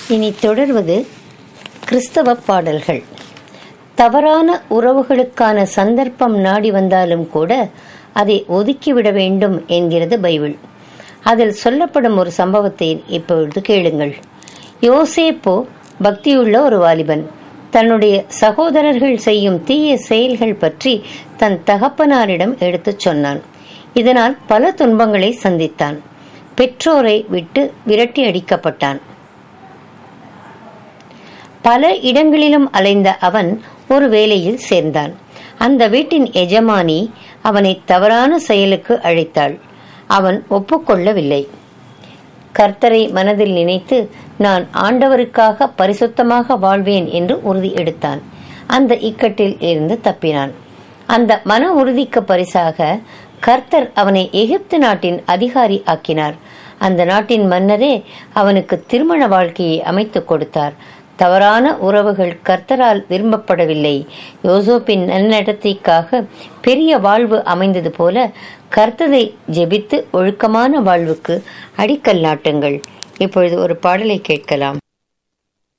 இனி தொடர்வது கிறிஸ்தவ பாடல்கள் தவறான உறவுகளுக்கான சந்தர்ப்பம் நாடி வந்தாலும் கூட அதை ஒதுக்கிவிட வேண்டும் என்கிறது பைபிள் அதில் சொல்லப்படும் ஒரு சம்பவத்தை இப்பொழுது கேளுங்கள் யோசேப்போ பக்தியுள்ள ஒரு வாலிபன் தன்னுடைய சகோதரர்கள் செய்யும் தீய செயல்கள் பற்றி தன் தகப்பனாரிடம் எடுத்துச் சொன்னான் இதனால் பல துன்பங்களை சந்தித்தான் பெற்றோரை விட்டு விரட்டி அடிக்கப்பட்டான் பல இடங்களிலும் அலைந்த அவன் ஒரு வேலையில் சேர்ந்தான் அந்த வீட்டின் எஜமானி அவனை தவறான செயலுக்கு அழைத்தாள் அவன் ஒப்புக்கொள்ளவில்லை கர்த்தரை மனதில் நினைத்து நான் ஆண்டவருக்காக பரிசுத்தமாக வாழ்வேன் என்று உறுதி எடுத்தான் அந்த இக்கட்டில் இருந்து தப்பினான் அந்த மன உறுதிக்கு பரிசாக கர்த்தர் அவனை எகிப்து நாட்டின் அதிகாரி ஆக்கினார் அந்த நாட்டின் மன்னரே அவனுக்கு திருமண வாழ்க்கையை அமைத்துக் கொடுத்தார் தவறான உறவுகள் கர்த்தரால் விரும்பப்படவில்லை யோசோப்பின் நன்னடத்தைக்காக பெரிய வாழ்வு அமைந்தது போல கர்த்தரை ஜெபித்து ஒழுக்கமான வாழ்வுக்கு அடிக்கல் நாட்டுங்கள் இப்பொழுது ஒரு பாடலை கேட்கலாம்